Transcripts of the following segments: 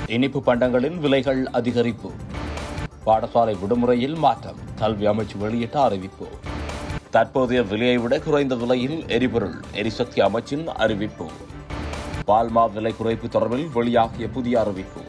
இனிப்பு பண்டங்களின் விலைகள் அதிகரிப்பு பாடசாலை விடுமுறையில் மாற்றம் கல்வி அமைச்சு வெளியிட்ட அறிவிப்பு தற்போதைய விலையை விட குறைந்த விலையில் எரிபொருள் எரிசக்தி அமைச்சின் அறிவிப்பு பால்மா விலை குறைப்பு தொடர்பில் வெளியாகிய புதிய அறிவிப்பு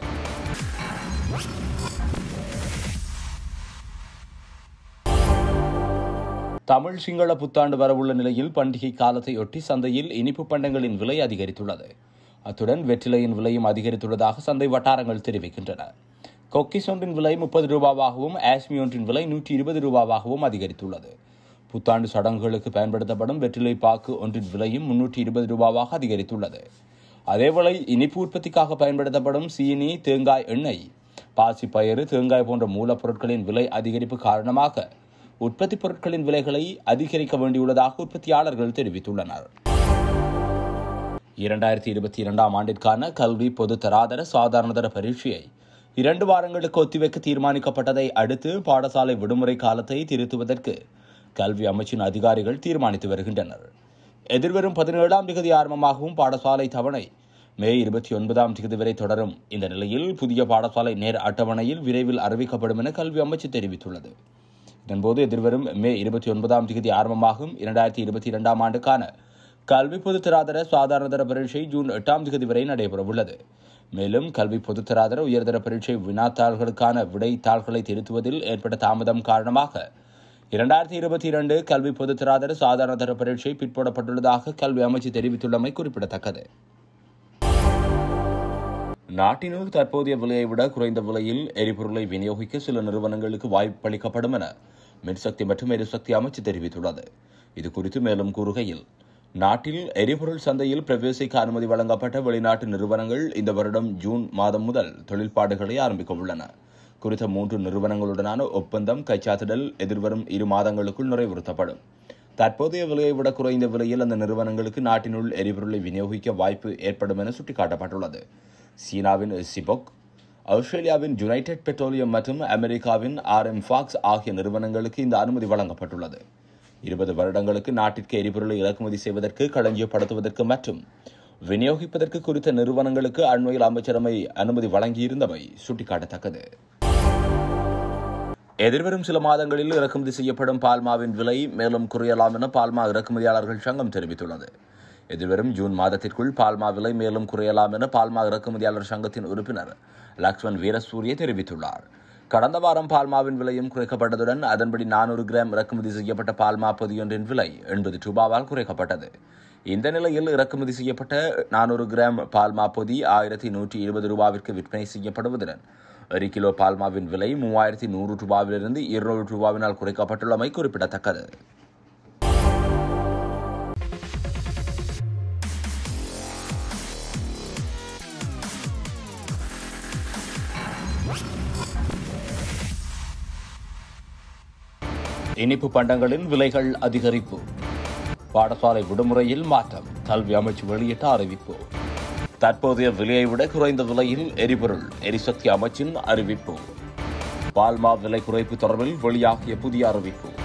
தமிழ் சிங்கள புத்தாண்டு வரவுள்ள நிலையில் பண்டிகை காலத்தையொட்டி சந்தையில் இனிப்பு பண்டங்களின் விலை அதிகரித்துள்ளது அத்துடன் வெற்றிலையின் விலையும் அதிகரித்துள்ளதாக சந்தை வட்டாரங்கள் தெரிவிக்கின்றன கொக்கிஸ் ஒன்றின் விலை முப்பது ரூபாவாகவும் ஆஸ்மி ஒன்றின் விலை நூற்றி இருபது ரூபாவாகவும் அதிகரித்துள்ளது புத்தாண்டு சடங்குகளுக்கு பயன்படுத்தப்படும் வெற்றிலை பாக்கு ஒன்றின் விலையும் முன்னூற்றி இருபது ரூபாவாக அதிகரித்துள்ளது அதேவேளை இனிப்பு உற்பத்திக்காக பயன்படுத்தப்படும் சீனி தேங்காய் எண்ணெய் பாசிப்பயிறு தேங்காய் போன்ற மூலப்பொருட்களின் விலை அதிகரிப்பு காரணமாக உற்பத்தி பொருட்களின் விலைகளை அதிகரிக்க வேண்டியுள்ளதாக உற்பத்தியாளர்கள் தெரிவித்துள்ளனர் இரண்டாயிரத்தி இருபத்தி இரண்டாம் ஆண்டிற்கான கல்வி பொது தராதர சாதாரணதர பரீட்சையை இரண்டு வாரங்களுக்கு ஒத்திவைக்க தீர்மானிக்கப்பட்டதை அடுத்து பாடசாலை விடுமுறை காலத்தை திருத்துவதற்கு கல்வி அமைச்சின் அதிகாரிகள் தீர்மானித்து வருகின்றனர் எதிர்வரும் பதினேழாம் திகதி ஆரம்பமாகவும் பாடசாலை தவணை மே இருபத்தி ஒன்பதாம் தேதி வரை தொடரும் இந்த நிலையில் புதிய பாடசாலை நேர் அட்டவணையில் விரைவில் அறிவிக்கப்படும் என கல்வி அமைச்சு தெரிவித்துள்ளது இதன்போது எதிர்வரும் மே இருபத்தி ஒன்பதாம் தேதி ஆரம்பமாகும் இரண்டாயிரத்தி இருபத்தி இரண்டாம் ஆண்டுக்கான கல்வி பொதுத்தராதர சாதாரணதர பரீட்சை ஜூன் எட்டாம் தேதி வரை நடைபெறவுள்ளது மேலும் கல்வி பொதுத்தராதர உயர்தர பரீட்சை வினாத்தாள்களுக்கான விடைத்தாள்களை திருத்துவதில் ஏற்பட்ட தாமதம் காரணமாக இரண்டாயிரத்தி இருபத்தி இரண்டு கல்வி பொதுத்தராதர சாதாரணதர பரீட்சை பிற்போடப்பட்டுள்ளதாக கல்வி அமைச்சு தெரிவித்துள்ளமை குறிப்பிடத்தக்கது நாட்டினுள் தற்போதைய விலையை விட குறைந்த விலையில் எரிபொருளை விநியோகிக்க சில நிறுவனங்களுக்கு வாய்ப்பளிக்கப்படும் என மின்சக்தி மற்றும் எரிசக்தி அமைச்சு தெரிவித்துள்ளது இது குறித்து மேலும் கூறுகையில் நாட்டில் எரிபொருள் சந்தையில் பிரவேசிக்க அனுமதி வழங்கப்பட்ட வெளிநாட்டு நிறுவனங்கள் இந்த வருடம் ஜூன் மாதம் முதல் தொழிற்பாடுகளை ஆரம்பிக்க உள்ளன குறித்த மூன்று நிறுவனங்களுடனான ஒப்பந்தம் கைச்சாத்திடல் எதிர்வரும் இரு மாதங்களுக்குள் நிறைவுறுத்தப்படும் தற்போதைய விலையை விட குறைந்த விலையில் அந்த நிறுவனங்களுக்கு நாட்டினுள் எரிபொருளை விநியோகிக்க வாய்ப்பு ஏற்படும் என சுட்டிக்காட்டப்பட்டுள்ளது சீனாவின் சிபொக் ஆஸ்திரேலியாவின் யுனைடெட் பெட்ரோலியம் மற்றும் அமெரிக்காவின் ஆர் எம் ஃபாக்ஸ் ஆகிய நிறுவனங்களுக்கு இந்த அனுமதி வழங்கப்பட்டுள்ளது இருபது வருடங்களுக்கு நாட்டிற்கு எரிபொருளை இறக்குமதி செய்வதற்கு களஞ்சியப்படுத்துவதற்கு மற்றும் விநியோகிப்பதற்கு குறித்த நிறுவனங்களுக்கு அண்மையில் அமைச்சரவை அனுமதி வழங்கியிருந்தமை சுட்டிக்காட்டத்தக்கது எதிர்வரும் சில மாதங்களில் இறக்குமதி செய்யப்படும் பால்மாவின் விலை மேலும் குறையலாம் என பால்மா இறக்குமதியாளர்கள் சங்கம் தெரிவித்துள்ளது எதிர்வரும் ஜூன் மாதத்திற்குள் பால்மா விலை மேலும் குறையலாம் என பால்மா இறக்குமதியாளர் சங்கத்தின் உறுப்பினர் லக்ஷ்மண் வீரசூரிய தெரிவித்துள்ளார் கடந்த வாரம் பால்மாவின் விலையும் குறைக்கப்பட்டதுடன் அதன்படி நானூறு கிராம் இறக்குமதி செய்யப்பட்ட பால்மா பொதியொன்றின் விலை எண்பது ரூபாவால் குறைக்கப்பட்டது இந்த நிலையில் இறக்குமதி செய்யப்பட்ட நானூறு கிராம் பால்மா பொதி ஆயிரத்தி நூற்றி இருபது ரூபாவிற்கு விற்பனை செய்யப்படுவதுடன் ஒரு கிலோ பால்மாவின் விலை மூவாயிரத்தி நூறு ரூபாவிலிருந்து இருநூறு ரூபாவினால் குறைக்கப்பட்டுள்ளமை குறிப்பிடத்தக்கது இனிப்பு பண்டங்களின் விலைகள் அதிகரிப்பு பாடசாலை விடுமுறையில் மாற்றம் கல்வி அமைச்சு வெளியிட்ட அறிவிப்பு தற்போதைய விலையை விட குறைந்த விலையில் எரிபொருள் எரிசக்தி அமைச்சின் அறிவிப்பு பால்மா விலை குறைப்பு தொடர்பில் வெளியாகிய புதிய அறிவிப்பு